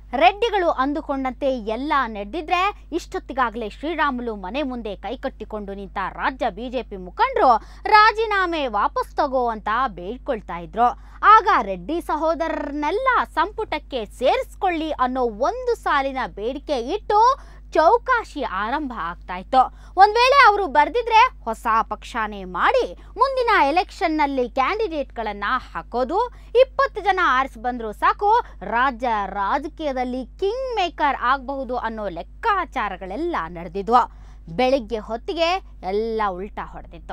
ರೆಡ್ಡಿಗಳು ಅಂದುಕೊಂಡಂತೆ ಎಲ್ಲ ನಡೆದಿದ್ರೆ ಇಷ್ಟೊತ್ತಿಗಾಗಲೇ ಶ್ರೀರಾಮುಲು ಮನೆ ಮುಂದೆ ಕೈಕಟ್ಟಿಕೊಂಡು ನಿಂತ ರಾಜ್ಯ ಬಿಜೆಪಿ ಮುಖಂಡರು ರಾಜೀನಾಮೆ ವಾಪಸ್ ತಗೋ ಅಂತ ಬೇಡ್ಕೊಳ್ತಾ ಇದ್ರು ಆಗ ರೆಡ್ಡಿ ಸಹೋದರರನ್ನೆಲ್ಲ ಸಂಪುಟಕ್ಕೆ ಸೇರಿಸ್ಕೊಳ್ಳಿ ಅನ್ನೋ ಒಂದು ಸಾಲಿನ ಬೇಡಿಕೆ ಇಟ್ಟು ಚೌಕಾಶಿ ಆರಂಭ ಆಗ್ತಾ ಇತ್ತು ಒಂದ್ ವೇಳೆ ಅವರು ಬರ್ದಿದ್ರೆ ಹೊಸ ಪಕ್ಷನೇ ಮಾಡಿ ಮುಂದಿನ ಎಲೆಕ್ಷನ್ನಲ್ಲಿ ಕ್ಯಾಂಡಿಡೇಟ್ಗಳನ್ನ ಹಾಕೋದು ಇಪ್ಪತ್ತು ಜನ ಆರಿಸಿ ಬಂದ್ರು ಸಾಕು ರಾಜ್ಯ ರಾಜಕೀಯದಲ್ಲಿ ಕಿಂಗ್ ಮೇಕರ್ ಆಗಬಹುದು ಅನ್ನೋ ಲೆಕ್ಕಾಚಾರಗಳೆಲ್ಲ ನಡೆದಿದ್ವು ಬೆಳಿಗ್ಗೆ ಹೊತ್ತಿಗೆ ಎಲ್ಲ ಉಲ್ಟಾ ಹೊಡೆದಿತ್ತು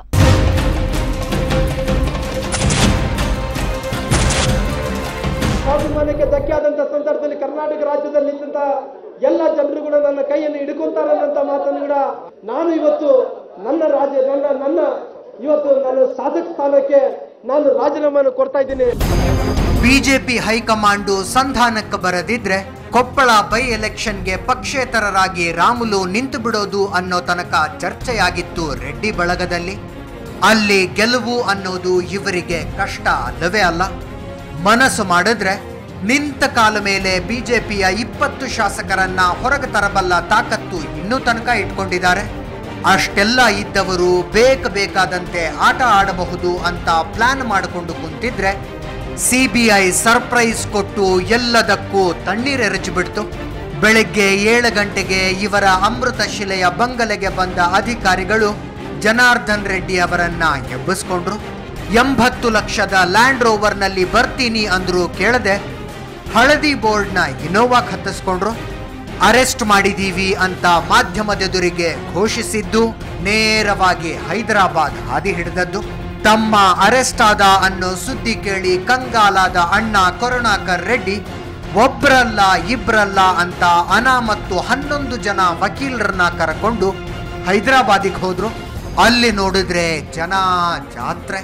ಸ್ವಾಭಿಮಾನಕ್ಕೆ ಧಕ್ಕೆ ಆದಂತ ಸಂದರ್ಭದಲ್ಲಿ ಕರ್ನಾಟಕ ರಾಜ್ಯದಲ್ಲಿ ನಿಂತ ಎಲ್ಲ ಜನರು ಕೂಡ ನನ್ನ ಕೈಯನ್ನು ಹಿಡ್ಕೊಂತಾರೆ ಅನ್ನೋಂಥ ಮಾತನ್ನು ಕೂಡ ನಾನು ಇವತ್ತು ನನ್ನ ರಾಜ್ಯ ನನ್ನ ನನ್ನ ಇವತ್ತು ನನ್ನ ಶಾಸಕ ಸ್ಥಾನಕ್ಕೆ ನಾನು ರಾಜೀನಾಮೆಯನ್ನು ಕೊಡ್ತಾ ಇದ್ದೀನಿ ಬಿಜೆಪಿ ಹೈಕಮಾಂಡು ಸಂಧಾನಕ್ಕೆ ಬರದಿದ್ರೆ ಕೊಪ್ಪಳ ಬೈ ಎಲೆಕ್ಷನ್ಗೆ ಪಕ್ಷೇತರರಾಗಿ ರಾಮುಲು ನಿಂತು ಬಿಡೋದು ಅನ್ನೋ ತನಕ ಚರ್ಚೆಯಾಗಿತ್ತು ರೆಡ್ಡಿ ಬಳಗದಲ್ಲಿ ಅಲ್ಲಿ ಗೆಲುವು ಅನ್ನೋದು ಇವರಿಗೆ ಕಷ್ಟ ಅಲ್ಲವೇ ಅಲ್ಲ ಮನಸ್ಸು ಮಾಡಿದ್ರೆ ನಿಂತ ಕಾಲ ಮೇಲೆ ಬಿಜೆಪಿಯ ಇಪ್ಪತ್ತು ಶಾಸಕರನ್ನ ಹೊರಗೆ ತರಬಲ್ಲ ತಾಕತ್ತು ಇನ್ನೂ ತನಕ ಇಟ್ಕೊಂಡಿದ್ದಾರೆ ಅಷ್ಟೆಲ್ಲ ಇದ್ದವರು ಬೇಕ ಬೇಕಾದಂತೆ ಆಟ ಆಡಬಹುದು ಅಂತ ಪ್ಲಾನ್ ಮಾಡಿಕೊಂಡು ಕುಂತಿದ್ರೆ ಸಿಬಿಐ ಸರ್ಪ್ರೈಸ್ ಕೊಟ್ಟು ಎಲ್ಲದಕ್ಕೂ ತಣ್ಣೀರೆರಚಿಬಿಡ್ತು ಬೆಳಗ್ಗೆ ಏಳು ಗಂಟೆಗೆ ಇವರ ಅಮೃತ ಶಿಲೆಯ ಬಂಗಲೆಗೆ ಬಂದ ಅಧಿಕಾರಿಗಳು ಜನಾರ್ದನ್ ರೆಡ್ಡಿ ಅವರನ್ನ ಎಬ್ಬಿಸ್ಕೊಂಡ್ರು ಎಂಬತ್ತು ಲಕ್ಷದ ಲ್ಯಾಂಡ್ ರೋವರ್ನಲ್ಲಿ ಬರ್ತೀನಿ ಅಂದ್ರು ಕೇಳದೆ ಹಳದಿ ಬೋರ್ಡ್ನ ಇನೋವಾ ಹತ್ತಿಸ್ಕೊಂಡ್ರು ಅರೆಸ್ಟ್ ಮಾಡಿದೀವಿ ಅಂತ ಮಾಧ್ಯಮದೆದುರಿಗೆ ಘೋಷಿಸಿದ್ದು ನೇರವಾಗಿ ಹೈದರಾಬಾದ್ ಹಾದಿ ಹಿಡಿದದ್ದು ತಮ್ಮ ಅರೆಸ್ಟ್ ಆದ ಅನ್ನೋ ಸುದ್ದಿ ಕೇಳಿ ಕಂಗಾಲಾದ ಅಣ್ಣ ಕರುಣಾಕರ್ ರೆಡ್ಡಿ ಒಬ್ರಲ್ಲ ಇಬ್ರಲ್ಲ ಅಂತ ಅನಾ ಮತ್ತು ಹನ್ನೊಂದು ಜನ ವಕೀಲರನ್ನ ಕರಕೊಂಡು ಹೈದರಾಬಾದಿಗೆ ಹೋದ್ರು ಅಲ್ಲಿ ನೋಡಿದ್ರೆ ಜನ ಜಾತ್ರೆ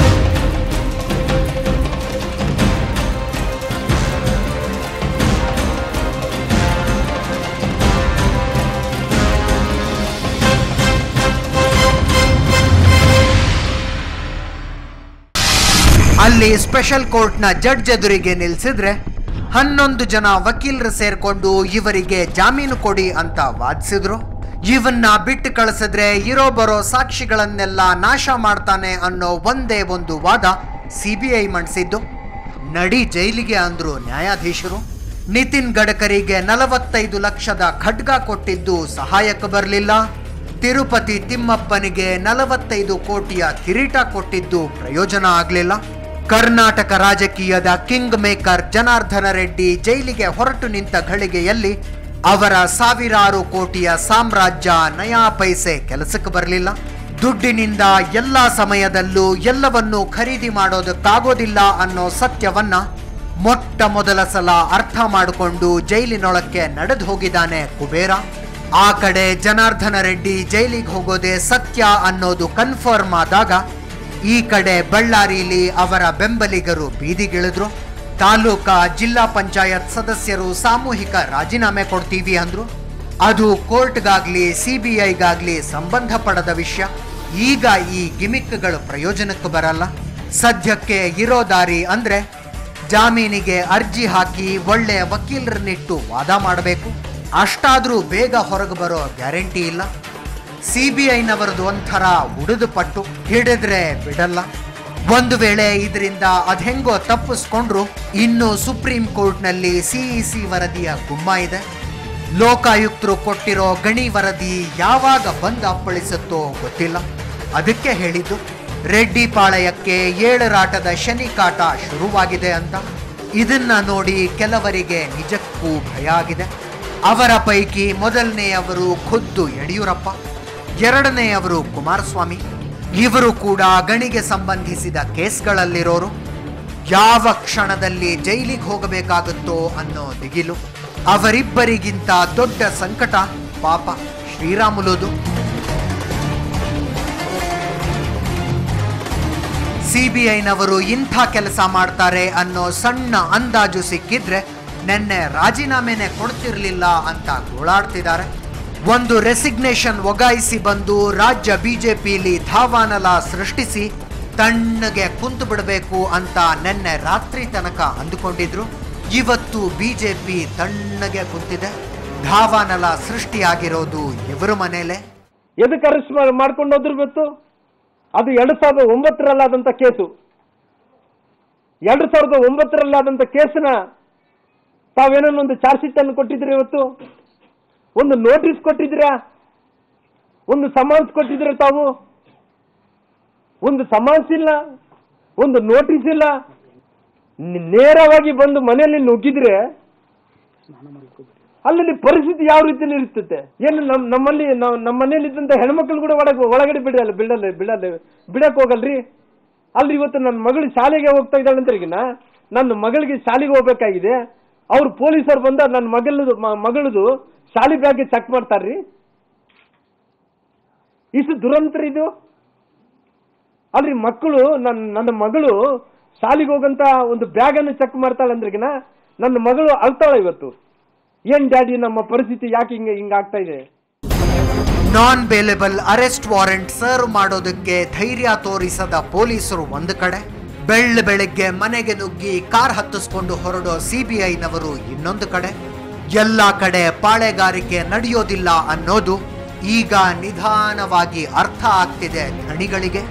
ಅಲ್ಲಿ ಸ್ಪೆಷಲ್ ಕೋರ್ಟ್ನ ಜಡ್ಜ್ ಎದುರಿಗೆ ನಿಲ್ಸಿದ್ರೆ ಹನ್ನೊಂದು ಜನ ವಕೀಲರು ಸೇರ್ಕೊಂಡು ಇವರಿಗೆ ಜಾಮೀನು ಕೊಡಿ ಅಂತ ವಾದಿಸಿದ್ರು ಇವನ್ನ ಬಿಟ್ಟು ಕಳಿಸಿದ್ರೆ ಇರೋ ಬರೋ ಸಾಕ್ಷಿಗಳನ್ನೆಲ್ಲ ನಾಶ ಮಾಡ್ತಾನೆ ಅನ್ನೋ ಒಂದೇ ಒಂದು ವಾದ ಸಿಬಿಐ ಮಂಡಿಸಿದ್ದು ನಡಿ ಜೈಲಿಗೆ ಅಂದ್ರು ನ್ಯಾಯಾಧೀಶರು ನಿತಿನ್ ಗಡ್ಕರಿಗೆ ನಲವತ್ತೈದು ಲಕ್ಷದ ಖಡ್ಗ ಕೊಟ್ಟಿದ್ದು ಸಹಾಯಕ್ಕೆ ಬರಲಿಲ್ಲ ತಿರುಪತಿ ತಿಮ್ಮಪ್ಪನಿಗೆ ನಲವತ್ತೈದು ಕೋಟಿಯ ಕಿರೀಟ ಕೊಟ್ಟಿದ್ದು ಪ್ರಯೋಜನ ಆಗಲಿಲ್ಲ ಕರ್ನಾಟಕ ರಾಜಕೀಯದ ಕಿಂಗ್ ಮೇಕರ್ ಜನಾರ್ದನ ರೆಡ್ಡಿ ಜೈಲಿಗೆ ಹೊರಟು ನಿಂತ ಘಳಿಗೆಯಲ್ಲಿ ಅವರ ಸಾವಿರಾರು ಕೋಟಿಯ ಸಾಮ್ರಾಜ್ಯ ನಯಾ ಪೈಸೆ ಕೆಲಸಕ್ಕೆ ಬರಲಿಲ್ಲ ದುಡ್ಡಿನಿಂದ ಎಲ್ಲ ಸಮಯದಲ್ಲೂ ಎಲ್ಲವನ್ನೂ ಖರೀದಿ ಮಾಡೋದಕ್ಕಾಗೋದಿಲ್ಲ ಅನ್ನೋ ಸತ್ಯವನ್ನ ಮೊಟ್ಟ ಮೊದಲ ಸಲ ಅರ್ಥ ಮಾಡಿಕೊಂಡು ಜೈಲಿನೊಳಕ್ಕೆ ನಡೆದು ಹೋಗಿದ್ದಾನೆ ಕುಬೇರ ಆ ಕಡೆ ಜನಾರ್ದನ ರೆಡ್ಡಿ ಜೈಲಿಗೆ ಹೋಗೋದೇ ಸತ್ಯ ಅನ್ನೋದು ಕನ್ಫರ್ಮ್ ಆದಾಗ ಈ ಕಡೆ ಬಳ್ಳಾರಿಲಿ ಅವರ ಬೆಂಬಲಿಗರು ಬೀದಿಗಿಳಿದ್ರು ತಾಲೂಕಾ ಜಿಲ್ಲಾ ಪಂಚಾಯತ್ ಸದಸ್ಯರು ಸಾಮೂಹಿಕ ರಾಜೀನಾಮೆ ಕೊಡ್ತೀವಿ ಅಂದ್ರು ಅದು ಕೋರ್ಟ್ಗಾಗ್ಲಿ ಸಿಬಿಐಗಾಗ್ಲಿ ಸಂಬಂಧಪಡದ ವಿಷಯ ಈಗ ಈ ಗಿಮಿಕ್ಗಳು ಪ್ರಯೋಜನಕ್ಕೆ ಬರಲ್ಲ ಸದ್ಯಕ್ಕೆ ಇರೋ ದಾರಿ ಅಂದ್ರೆ ಜಾಮೀನಿಗೆ ಅರ್ಜಿ ಹಾಕಿ ಒಳ್ಳೆ ವಕೀಲರನ್ನಿಟ್ಟು ವಾದ ಮಾಡಬೇಕು ಅಷ್ಟಾದ್ರೂ ಬೇಗ ಹೊರಗೆ ಬರೋ ಗ್ಯಾರಂಟಿ ಇಲ್ಲ ಸಿ ಬಿ ಐನವರದು ಒಂಥರ ಉಡಿದು ಪಟ್ಟು ಹಿಡಿದ್ರೆ ಬಿಡಲ್ಲ ಒಂದು ವೇಳೆ ಇದರಿಂದ ಅದೆಂಗೋ ತಪ್ಪಿಸ್ಕೊಂಡ್ರು ಇನ್ನು ಸುಪ್ರೀಂ ಕೋರ್ಟ್ನಲ್ಲಿ ಸಿಇಸಿ ವರದಿಯ ಗುಮ್ಮ ಇದೆ ಲೋಕಾಯುಕ್ತರು ಕೊಟ್ಟಿರೋ ಗಣಿ ವರದಿ ಯಾವಾಗ ಬಂದ್ ಅಪ್ಪಳಿಸುತ್ತೋ ಗೊತ್ತಿಲ್ಲ ಅದಕ್ಕೆ ಹೇಳಿದ್ದು ರೆಡ್ಡಿ ಪಾಳಯಕ್ಕೆ ಏಳರಾಟದ ಶನಿ ಕಾಟ ಶುರುವಾಗಿದೆ ಅಂತ ಇದನ್ನ ನೋಡಿ ಕೆಲವರಿಗೆ ನಿಜಕ್ಕೂ ಭಯ ಆಗಿದೆ ಅವರ ಪೈಕಿ ಮೊದಲನೆಯವರು ಖುದ್ದು ಯಡಿಯೂರಪ್ಪ ಎರಡನೆಯವರು ಕುಮಾರಸ್ವಾಮಿ ಇವರು ಕೂಡ ಗಣಿಗೆ ಸಂಬಂಧಿಸಿದ ಕೇಸ್ಗಳಲ್ಲಿರೋರು ಯಾವ ಕ್ಷಣದಲ್ಲಿ ಜೈಲಿಗೆ ಹೋಗಬೇಕಾಗುತ್ತೋ ಅನ್ನೋ ದಿಗಿಲು ಅವರಿಬ್ಬರಿಗಿಂತ ದೊಡ್ಡ ಸಂಕಟ ಪಾಪ ಶ್ರೀರಾಮುಲುದು ಸಿಬಿಐನವರು ಇಂಥ ಕೆಲಸ ಮಾಡ್ತಾರೆ ಅನ್ನೋ ಸಣ್ಣ ಅಂದಾಜು ಸಿಕ್ಕಿದ್ರೆ ನೆನ್ನೆ ರಾಜೀನಾಮೆನೆ ಕೊಡ್ತಿರ್ಲಿಲ್ಲ ಅಂತ ಗೋಳಾಡ್ತಿದ್ದಾರೆ ಒಂದು ರೆಸಿಗ್ನೇಷನ್ ಒಗಾಯಿಸಿ ಬಂದು ರಾಜ್ಯ ಬಿಜೆಪಿಲಿ ಧಾವಾನಲ ಸೃಷ್ಟಿಸಿ ತಣ್ಣಗೆ ಕುಂತು ಬಿಡಬೇಕು ಅಂತ ನೆನ್ನೆ ರಾತ್ರಿ ತನಕ ಅಂದುಕೊಂಡಿದ್ರು ಇವತ್ತು ಬಿಜೆಪಿ ತಣ್ಣಗೆ ಕುಂತಿದೆ ಧಾವಾನಲ ಸೃಷ್ಟಿಯಾಗಿರೋದು ಇವರ ಮನೇಲೆ ಎದಕ್ಕೆ ಅರೆಸ್ಟ್ ಮಾಡ್ಕೊಂಡು ಹೋದ್ರು ಗೊತ್ತು ಅದು ಎರಡು ಸಾವಿರದ ಒಂಬತ್ತರಲ್ಲಾದಂಥ ಕೇಸು ಎರಡು ಸಾವಿರದ ಒಂಬತ್ತರಲ್ಲಾದಂಥ ಕೇಸನ್ನ ತಾವೇನೋ ಒಂದು ಚಾರ್ಜ್ ಶೀಟ್ ಅನ್ನು ಕೊಟ್ಟಿದ್ದೀರಾ ಇವತ್ತು ಒಂದು ನೋಟಿಸ್ ಕೊಟ್ಟಿದ್ದೀರಾ ಒಂದು ಸಮನ್ಸ್ ಕೊಟ್ಟಿದ್ದೀರಾ ತಾವು ಒಂದು ಸಮನ್ಸ್ ಇಲ್ಲ ಒಂದು ನೋಟಿಸ್ ಇಲ್ಲ ನಿ- ನೇರವಾಗಿ ಬಂದು ಮನೆಯಲ್ಲಿ ನುಗ್ಗಿದ್ರೆ ಅಲ್ಲಿ ಪರಿಸ್ಥಿತಿ ಯಾವ ರೀತಿಯಲ್ಲಿ ಇರ್ತದೆ ಏನು ನಮ್ ನಮ್ಮಲ್ಲಿ ನಾವು ನಮ್ಮ ಮನೇಲಿ ಇದ್ದಂತ ಹೆಣ್ಮಕ್ಳು ಕೂಡ ಒಳಗೆ ಒಳಗಡೆ ಬಿಡಲ್ಲ ಬಿಡಲ್ಲ ಬಿಡಲ್ಲ ಬಿಡಕ್ ಹೋಗಲ್ರಿ ಅಲ್ಲಿ ಇವತ್ತು ನನ್ನ ಮಗಳು ಶಾಲೆಗೆ ಹೋಗ್ತಾ ಇದ್ದಾಳೆ ಅಂತ ಈಗಿನ ನನ್ನ ಮಗಳಿಗೆ ಶಾಲೆಗೆ ಹೋಗ್ಬೇಕಾಗಿದೆ ಅವ್ರು ಪೊಲೀಸರು ಬಂದ ನನ್ನ ಮಗಳದು ಮ- ಮಗಳದು ಶಾಲೆ ಬ್ಯಾಗ್ಗೆ ಚೆಕ್ ಮಾಡ್ತಾರ್ರಿ ಇಷ್ಟು ದುರಂತರ ಇದು ಅಲ್ರಿ ಮಕ್ಕಳು ನನ್ನ ನನ್ನ ಮಗಳು ಶಾಲೆಗೆ ಹೋಗಂತ ಒಂದು ಬ್ಯಾಗನ್ನು ಚೆಕ್ ಮಾಡ್ತಾಳೆ ಅಂದ್ರಿಗಿನ ನನ್ನ ಮಗಳು ಅಳ್ತಾಳೆ ಇವತ್ತು ಏನ್ ಡ್ಯಾಡಿ ನಮ್ಮ ಪರಿಸ್ಥಿತಿ ಯಾಕೆ ಹಿಂಗೆ ಹಿಂಗಾಗ್ತಾ ಇದೆ non bailable arrest warrant serve ಮಾಡೋದಕ್ಕೆ ಧೈರ್ಯ ತೋರಿಸದ ಪೊಲೀಸರು ಒಂದು ಕಡೆ ಬೆಳ್ಳ ಬೆಳಗ್ಗೆ ಮನೆಗೆ ನುಗ್ಗಿ ಕಾರ್ ಹತ್ತಿಸ್ಕೊಂಡು ಹೊರಡೋ ಸಿಬಿಐನವರು ಇನ್ನೊಂದು ಕಡೆ ಎಲ್ಲ ಕಡೆ ಪಾಳೆಗಾರಿಕೆ ನಡೆಯೋದಿಲ್ಲ ಅನ್ನೋದು ಈಗ ನಿಧಾನವಾಗಿ ಅರ್ಥ ಆಗ್ತಿದೆ ಧಣಿಗಳಿಗೆ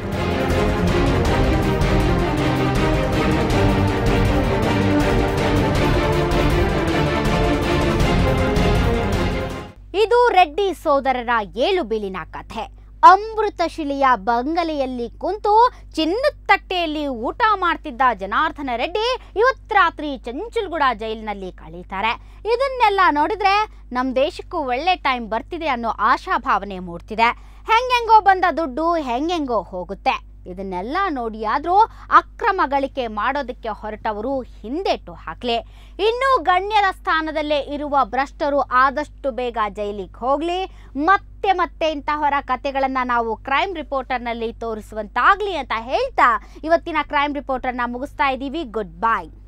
ಇದು ರೆಡ್ಡಿ ಸೋದರರ ಏಳು ಬೀಳಿನ ಕಥೆ ಅಮೃತ ಶಿಲೆಯ ಬಂಗಲೆಯಲ್ಲಿ ಕುಂತು ಚಿನ್ನದ ತಟ್ಟೆಯಲ್ಲಿ ಊಟ ಮಾಡ್ತಿದ್ದ ಜನಾರ್ದನ ರೆಡ್ಡಿ ಇವತ್ತು ರಾತ್ರಿ ಚಂಚಲ್ಗೂಡ ಜೈಲಿನಲ್ಲಿ ಕಳೀತಾರೆ ಇದನ್ನೆಲ್ಲ ನೋಡಿದ್ರೆ ನಮ್ಮ ದೇಶಕ್ಕೂ ಒಳ್ಳೆ ಟೈಮ್ ಬರ್ತಿದೆ ಅನ್ನೋ ಆಶಾಭಾವನೆ ಮೂಡ್ತಿದೆ ಹೆಂಗೆಂಗೋ ಬಂದ ದುಡ್ಡು ಹೆಂಗೆಂಗೋ ಹೋಗುತ್ತೆ ಇದನ್ನೆಲ್ಲ ನೋಡಿ ಆದ್ರೂ ಅಕ್ರಮ ಗಳಿಕೆ ಮಾಡೋದಕ್ಕೆ ಹೊರಟವರು ಹಿಂದೆಟ್ಟು ಹಾಕ್ಲಿ ಇನ್ನೂ ಗಣ್ಯರ ಸ್ಥಾನದಲ್ಲೇ ಇರುವ ಭ್ರಷ್ಟರು ಆದಷ್ಟು ಬೇಗ ಜೈಲಿಗೆ ಹೋಗ್ಲಿ ಮತ್ತೆ ಮತ್ತೆ ಇಂತಹವರ ಕತೆಗಳನ್ನ ನಾವು ಕ್ರೈಮ್ ರಿಪೋರ್ಟರ್ನಲ್ಲಿ ತೋರಿಸುವಂತಾಗ್ಲಿ ಅಂತ ಹೇಳ್ತಾ ಇವತ್ತಿನ ಕ್ರೈಮ್ ರಿಪೋರ್ಟರ್ನ ಮುಗಿಸ್ತಾ ಇದ್ದೀವಿ ಗುಡ್ ಬೈ